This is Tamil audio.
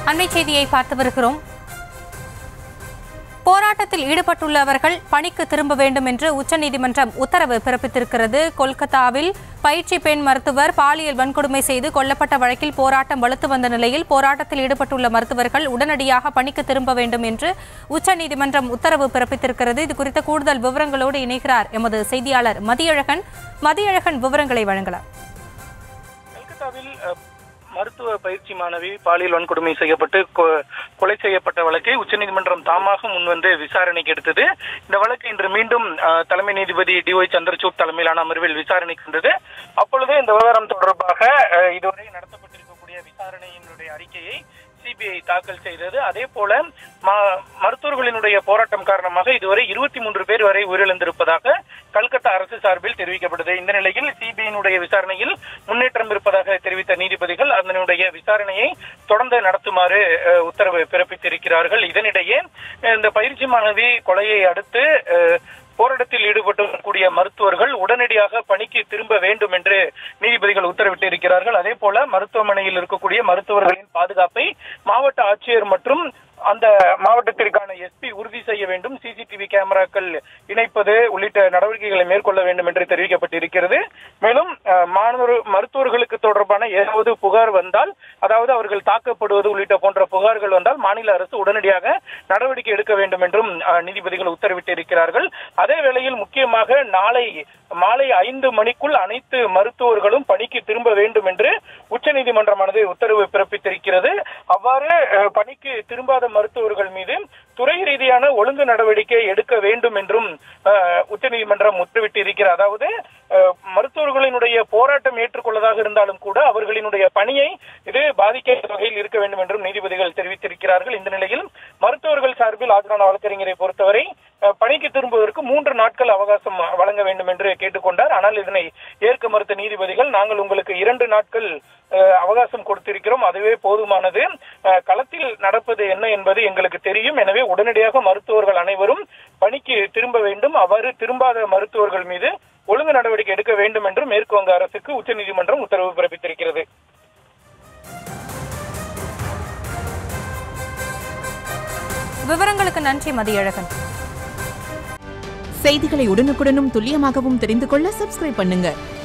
அண்மை செய்தியை பார்த்து வருகிறோம் போராட்டத்தில் ஈடுபட்டுள்ளவர்கள் பணிக்கு திரும்ப வேண்டும் என்று உச்சநீதிமன்றம் உத்தரவு பிறப்பித்திருக்கிறது கொல்கத்தாவில் பயிற்சி பெண் மருத்துவர் பாலியல் வன்கொடுமை செய்து கொல்லப்பட்ட வழக்கில் போராட்டம் வலுத்து வந்த நிலையில் போராட்டத்தில் ஈடுபட்டுள்ள மருத்துவர்கள் உடனடியாக பணிக்கு திரும்ப வேண்டும் என்று உச்சநீதிமன்றம் உத்தரவு பிறப்பித்திருக்கிறது இது குறித்த கூடுதல் விவரங்களோடு இணைகிறார் எமது செய்தியாளர் மதியழகன் மதியழகன் விவரங்களை வழங்கலாம் கல்கத்தாவில் அஹ், மருத்துவ பயிற்சி மாணவி பாலியல் வன்கொடுமை செய்யப்பட்டு கொ- கொலை செய்யப்பட்ட வழக்கை உச்சநீதிமன்றம் தாமாக முன்வந்து விசாரணைக்கு எடுத்தது இந்த வழக்கு இன்று மீண்டும் அஹ், தலைமை நீதிபதி டி ஒய் சந்திரசூட் தலைமையிலான அமர்வில் விசாரணைக்கு வந்தது அப்பொழுது இந்த விவகாரம் தொடர்பாக அஹ், இதுவரை நடத்தப்பட்டிருக்கக்கூடிய விசாரணையினுடைய அறிக்கையை சிபிஐ தாக்கல் செய்தது அதே போல ம- மருத்துவர்களினுடைய போராட்டம் காரணமாக இதுவரை இருபத்தி மூன்று பேர் வரை உயிரிழந்திருப்பதாக கல்கத்தா அரசு சார்பில் தெரிவிக்கப்பட்டது இந்த நிலையில் சிபிஐனுடைய விசாரணையில் முன்னேற்றம் இருப்பதாக தெரிவித்த நீதிபதிகள் அதனுடைய விசாரணையை தொடர்ந்து நடத்துமாறு அஹ், உத்தரவு பிறப்பித்திருக்கிறார்கள் இதனிடையே அஹ், இந்த பயிற்சி மாணவி கொலையை அடுத்து அஹ், போராட்டத்தில் ஈடுபட்டிருக்கக்கூடிய மருத்துவர்கள் உடனடியாக பணிக்கு திரும்ப வேண்டும் என்று நீதிபதிகள் உத்தரவிட்டு இருக்கிறார்கள் அதே போல மருத்துவமனையில் இருக்கக்கூடிய மருத்துவர்களின் பாதுகாப்பை மாவட்ட ஆட்சியர் மற்றும் அந்த மாவட்டத்திற்கான எஸ்பி உறுதி செய்ய வேண்டும் சிசிடிவி கேமராக்கள் இணைப்பது உள்ளிட்ட நடவடிக்கைகளை மேற்கொள்ள வேண்டும் என்று தெரிவிக்கப்பட்டிருக்கிறது மேலும் அஹ், மாணவர் மருத்துவர்களுக்கு தொடர்பான ஏதாவது புகார் வந்தால் அதாவது அவர்கள் தாக்கப்படுவது உள்ளிட்ட போன்ற புகார்கள் வந்தால் மாநில அரசு உடனடியாக நடவடிக்கை எடுக்க வேண்டும் என்றும் அஹ், நீதிபதிகள் உத்தரவிட்டு இருக்கிறார்கள் அதே வேளையில் முக்கியமாக நாளை மாலை ஐந்து மணிக்குள் அனைத்து மருத்துவர்களும் பணிக்கு திரும்ப வேண்டும் என்று உச்சநீதிமன்றமானது உத்தரவு பிறப்பித்திருக்கிறது அவ்வாறு அஹ், பணிக்கு திரும்பாத மருத்துவர்கள் மீது துறை ரீதியான ஒழுங்கு நடவடிக்கை எடுக்க வேண்டும் என்றும் அஹ், உச்சநீதிமன்றம் உத்தரவிட்டு இருக்கிறது அதாவது அஹ், மருத்துவர்களினுடைய போராட்டம் ஏற்றுக்கொள்ளதாக இருந்தாலும் கூட அவர்களினுடைய பணியை இது பாதிக்காத வகையில் இருக்க வேண்டும் என்றும் நீதிபதிகள் தெரிவித்திருக்கிறார்கள் இந்த நிலையில் மருத்துவர்கள் சார்பில் ஆஜரான வழக்கறிஞரை பொறுத்தவரை அஹ், பணிக்கு திரும்புவதற்கு மூன்று நாட்கள் அவகாசம் வழங்க வேண்டும் என்று கேட்டுக்கொண்டார் ஆனால் இதனை ஏற்க மறுத்த நீதிபதிகள் நாங்கள் உங்களுக்கு இரண்டு நாட்கள் அஹ், அவகாசம் கொடுத்திருக்கிறோம் அதுவே போதுமானது அஹ், களத்தில் நடப்பது என்ன என்பது எங்களுக்கு தெரியும் எனவே உடனடியாக மருத்துவர்கள் அனைவரும் பணிக்கு திரும்ப வேண்டும் அவ்வாறு திரும்பாத மருத்துவர்கள் மீது ஒழுங்கு நடவடிக்கை எடுக்க வேண்டும் என்று மேற்கு வங்க அரசுக்கு உச்சநீதிமன்றம் உத்தரவு பிறப்பித்திருக்கிறது விவரங்களுக்கு நன்றி மதியழகன் செய்திகளை உடனுக்குடனும் துல்லியமாகவும் தெரிந்து கொள்ள சப்ஸ்கிரைப் பண்ணுங்க